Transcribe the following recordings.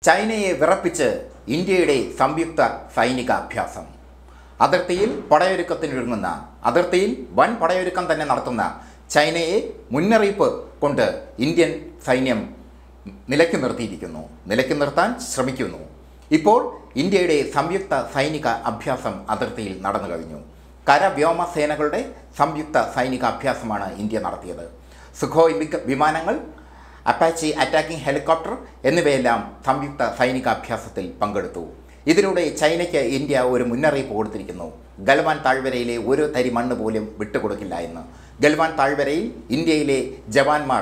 ചൈനയെ വിറപ്പിച്ച് ഇന്ത്യയുടെ സംയുക്ത സൈനിക അഭ്യാസം അതിർത്തിയിൽ പടയൊരുക്കത്തിനൊരുങ്ങുന്ന അതിർത്തിയിൽ വൻ പടയൊരുക്കം തന്നെ നടത്തുന്ന ചൈനയെ മുന്നറിയിപ്പ് കൊണ്ട് ഇന്ത്യൻ സൈന്യം നിലയ്ക്ക് നിർത്തിയിരിക്കുന്നു നിലയ്ക്ക് നിർത്താൻ ശ്രമിക്കുന്നു ഇപ്പോൾ ഇന്ത്യയുടെ സംയുക്ത സൈനിക അഭ്യാസം അതിർത്തിയിൽ നടന്നു കഴിഞ്ഞു കര വ്യോമ സേനകളുടെ സംയുക്ത സൈനിക അഭ്യാസമാണ് ഇന്ത്യ നടത്തിയത് സുഖോയ് മിഗ് വിമാനങ്ങൾ അപ്പാച്ചി അറ്റാക്കിംഗ് ഹെലികോപ്റ്റർ എന്നിവയെല്ലാം സംയുക്ത സൈനിക അഭ്യാസത്തിൽ പങ്കെടുത്തു ഇതിലൂടെ ചൈനയ്ക്ക് ഇന്ത്യ ഒരു മുന്നറിയിപ്പ് കൊടുത്തിരിക്കുന്നു ഗൽവാൻ താഴ്വരയിലെ ഒരു തരി മണ്ണ് പോലും വിട്ടുകൊടുക്കില്ല എന്ന് ഗൽവാൻ താഴ്വരയിൽ ഇന്ത്യയിലെ ജവാന്മാർ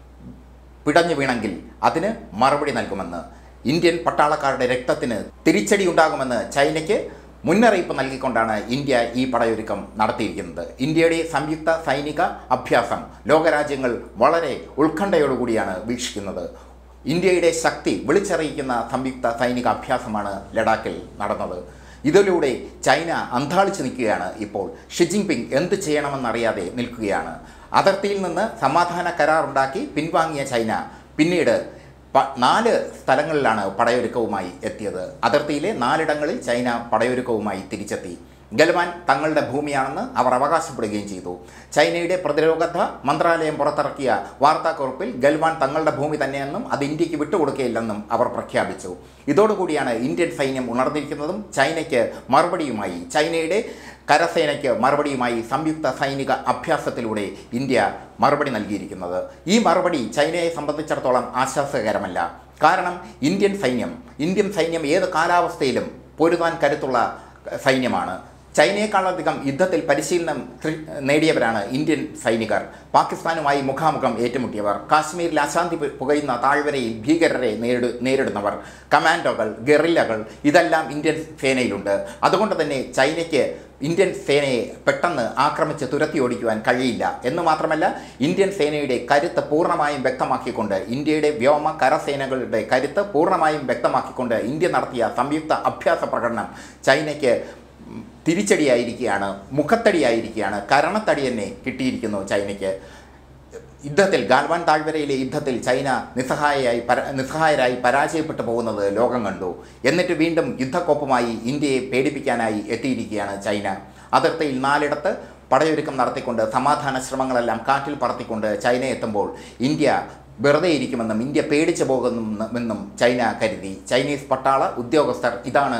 പിടഞ്ഞു വീണെങ്കിൽ അതിന് മറുപടി നൽകുമെന്ന് ഇന്ത്യൻ പട്ടാളക്കാരുടെ രക്തത്തിന് തിരിച്ചടി ഉണ്ടാകുമെന്ന് ചൈനയ്ക്ക് മുന്നറിയിപ്പ് നൽകിക്കൊണ്ടാണ് ഇന്ത്യ ഈ പടയൊരുക്കം നടത്തിയിരിക്കുന്നത് ഇന്ത്യയുടെ സംയുക്ത സൈനിക അഭ്യാസം ലോകരാജ്യങ്ങൾ വളരെ ഉത്കണ്ഠയോടുകൂടിയാണ് വീക്ഷിക്കുന്നത് ഇന്ത്യയുടെ ശക്തി വിളിച്ചറിയിക്കുന്ന സംയുക്ത സൈനിക അഭ്യാസമാണ് ലഡാക്കിൽ നടന്നത് ഇതിലൂടെ ചൈന അന്താളിച്ചു നിൽക്കുകയാണ് ഇപ്പോൾ ഷി ജിൻപിങ് എന്ത് ചെയ്യണമെന്നറിയാതെ നിൽക്കുകയാണ് അതിർത്തിയിൽ നിന്ന് സമാധാന കരാറുണ്ടാക്കി പിൻവാങ്ങിയ ചൈന പിന്നീട് പ നാല് സ്ഥലങ്ങളിലാണ് പടയൊരുക്കവുമായി എത്തിയത് അതിർത്തിയിലെ നാലിടങ്ങളിൽ ചൈന പടയൊരുക്കവുമായി തിരിച്ചെത്തി ഗൽവാൻ തങ്ങളുടെ ഭൂമിയാണെന്ന് അവർ അവകാശപ്പെടുകയും ചെയ്തു ചൈനയുടെ പ്രതിരോധ മന്ത്രാലയം പുറത്തിറക്കിയ വാർത്താക്കുറിപ്പിൽ ഗൽവാൻ തങ്ങളുടെ ഭൂമി തന്നെയെന്നും അത് ഇന്ത്യക്ക് വിട്ടുകൊടുക്കുകയില്ലെന്നും അവർ പ്രഖ്യാപിച്ചു ഇതോടുകൂടിയാണ് ഇന്ത്യൻ സൈന്യം ഉണർന്നിരിക്കുന്നതും ചൈനയ്ക്ക് മറുപടിയുമായി ചൈനയുടെ കരസേനയ്ക്ക് മറുപടിയുമായി സംയുക്ത സൈനിക അഭ്യാസത്തിലൂടെ ഇന്ത്യ മറുപടി നൽകിയിരിക്കുന്നത് ഈ മറുപടി ചൈനയെ സംബന്ധിച്ചിടത്തോളം ആശ്വാസകരമല്ല കാരണം ഇന്ത്യൻ സൈന്യം ഇന്ത്യൻ സൈന്യം ഏത് കാലാവസ്ഥയിലും പൊരുതാൻ കരുത്തുള്ള സൈന്യമാണ് ചൈനയെക്കാളധികം യുദ്ധത്തിൽ പരിശീലനം സൃ- നേടിയവരാണ് ഇന്ത്യൻ സൈനികർ പാകിസ്ഥാനുമായി മുഖാമുഖം ഏറ്റുമുട്ടിയവർ കാശ്മീരിൽ അശാന്തി പു- പുകയുന്ന താഴ്വരയിൽ ഭീകരരെ നേരിടു നേരിടുന്നവർ കമാൻഡോകൾ ഗറില്ലകൾ ഇതെല്ലാം ഇന്ത്യൻ സേനയിലുണ്ട് അതുകൊണ്ട് തന്നെ ചൈനയ്ക്ക് ഇന്ത്യൻ സേനയെ പെട്ടെന്ന് ആക്രമിച്ച് തുരത്തി ഓടിക്കുവാൻ കഴിയില്ല എന്ന് മാത്രമല്ല ഇന്ത്യൻ സേനയുടെ കരുത്ത് പൂർണ്ണമായും വ്യക്തമാക്കിക്കൊണ്ട് ഇന്ത്യയുടെ വ്യോമ കരസേനകളുടെ കരുത്ത് പൂർണ്ണമായും വ്യക്തമാക്കിക്കൊണ്ട് ഇന്ത്യ നടത്തിയ സംയുക്ത അഭ്യാസ പ്രകടനം ചൈനയ്ക്ക് തിരിച്ചടിയായിരിക്കുകയാണ് മുഖത്തടിയായിരിക്കുകയാണ് കരണത്തടി തന്നെ കിട്ടിയിരിക്കുന്നു ചൈനയ്ക്ക് യുദ്ധത്തിൽ ഗാൽവാൻ താഴ്വരയിലെ യുദ്ധത്തിൽ ചൈന നിസ്സഹായയായി പര നിസ്സഹായരായി പരാജയപ്പെട്ടു പോകുന്നത് ലോകം കണ്ടു എന്നിട്ട് വീണ്ടും യുദ്ധക്കൊപ്പുമായി ഇന്ത്യയെ പേടിപ്പിക്കാനായി എത്തിയിരിക്കുകയാണ് ചൈന അതിർത്തിയിൽ നാലിടത്ത് പടയൊരുക്കം നടത്തിക്കൊണ്ട് സമാധാന ശ്രമങ്ങളെല്ലാം കാറ്റിൽ പറത്തിക്കൊണ്ട് ചൈന എത്തുമ്പോൾ ഇന്ത്യ വെറുതെ ഇരിക്കുമെന്നും ഇന്ത്യ പേടിച്ചു പോകുമെന്നും ചൈന കരുതി ചൈനീസ് പട്ടാള ഉദ്യോഗസ്ഥർ ഇതാണ്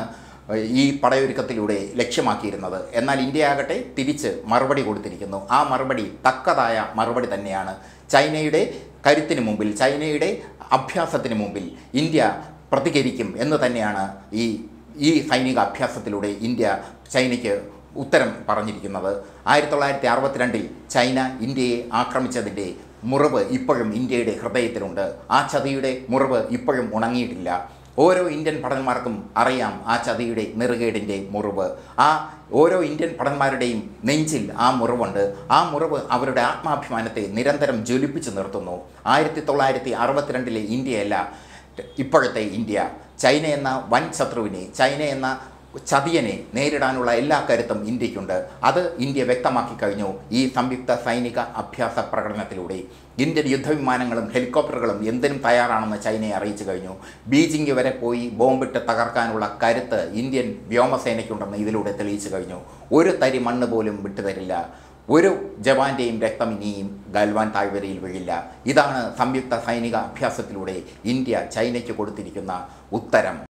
ഈ പടയൊരുക്കത്തിലൂടെ ലക്ഷ്യമാക്കിയിരുന്നത് എന്നാൽ ഇന്ത്യ ആകട്ടെ തിരിച്ച് മറുപടി കൊടുത്തിരിക്കുന്നു ആ മറുപടി തക്കതായ മറുപടി തന്നെയാണ് ചൈനയുടെ കരുത്തിന് മുമ്പിൽ ചൈനയുടെ അഭ്യാസത്തിന് മുമ്പിൽ ഇന്ത്യ പ്രതികരിക്കും എന്ന് തന്നെയാണ് ഈ ഈ സൈനിക അഭ്യാസത്തിലൂടെ ഇന്ത്യ ചൈനയ്ക്ക് ഉത്തരം പറഞ്ഞിരിക്കുന്നത് ആയിരത്തി തൊള്ളായിരത്തി അറുപത്തിരണ്ടിൽ ചൈന ഇന്ത്യയെ ആക്രമിച്ചതിൻ്റെ മുറിവ് ഇപ്പോഴും ഇന്ത്യയുടെ ഹൃദയത്തിലുണ്ട് ആ ചതിയുടെ മുറിവ് ഇപ്പോഴും ഉണങ്ങിയിട്ടില്ല ഓരോ ഇന്ത്യൻ ഭടന്മാർക്കും അറിയാം ആ ചതിയുടെ നെറുകേടിൻ്റെ മുറിവ് ആ ഓരോ ഇന്ത്യൻ ഭടന്മാരുടെയും നെഞ്ചിൽ ആ മുറിവുണ്ട് ആ മുറിവ് അവരുടെ ആത്മാഭിമാനത്തെ നിരന്തരം ജ്വലിപ്പിച്ചു നിർത്തുന്നു ആയിരത്തി തൊള്ളായിരത്തി അറുപത്തിരണ്ടിലെ ഇന്ത്യയല്ല ഇപ്പോഴത്തെ ഇന്ത്യ ചൈന എന്ന വൻ ശത്രുവിനെ ചൈന എന്ന ചതിയനെ നേരിടാനുള്ള എല്ലാ കരുത്തും ഇന്ത്യക്കുണ്ട് അത് ഇന്ത്യ വ്യക്തമാക്കി കഴിഞ്ഞു ഈ സംയുക്ത സൈനിക അഭ്യാസ പ്രകടനത്തിലൂടെ ഇന്ത്യൻ യുദ്ധവിമാനങ്ങളും ഹെലികോപ്റ്ററുകളും എന്തിനും തയ്യാറാണെന്ന് ചൈനയെ അറിയിച്ചു കഴിഞ്ഞു ബീജിംഗ് വരെ പോയി ബോംബിട്ട് തകർക്കാനുള്ള കരുത്ത് ഇന്ത്യൻ വ്യോമസേനയ്ക്കുണ്ടെന്ന് ഇതിലൂടെ തെളിയിച്ചു കഴിഞ്ഞു ഒരു തരി മണ്ണ് പോലും വിട്ടുതരില്ല ഒരു ജവാന്റെയും രക്തം ഇനിയും ഗൽവാൻ താഴ്വരയിൽ വീഴില്ല ഇതാണ് സംയുക്ത സൈനിക അഭ്യാസത്തിലൂടെ ഇന്ത്യ ചൈനയ്ക്ക് കൊടുത്തിരിക്കുന്ന ഉത്തരം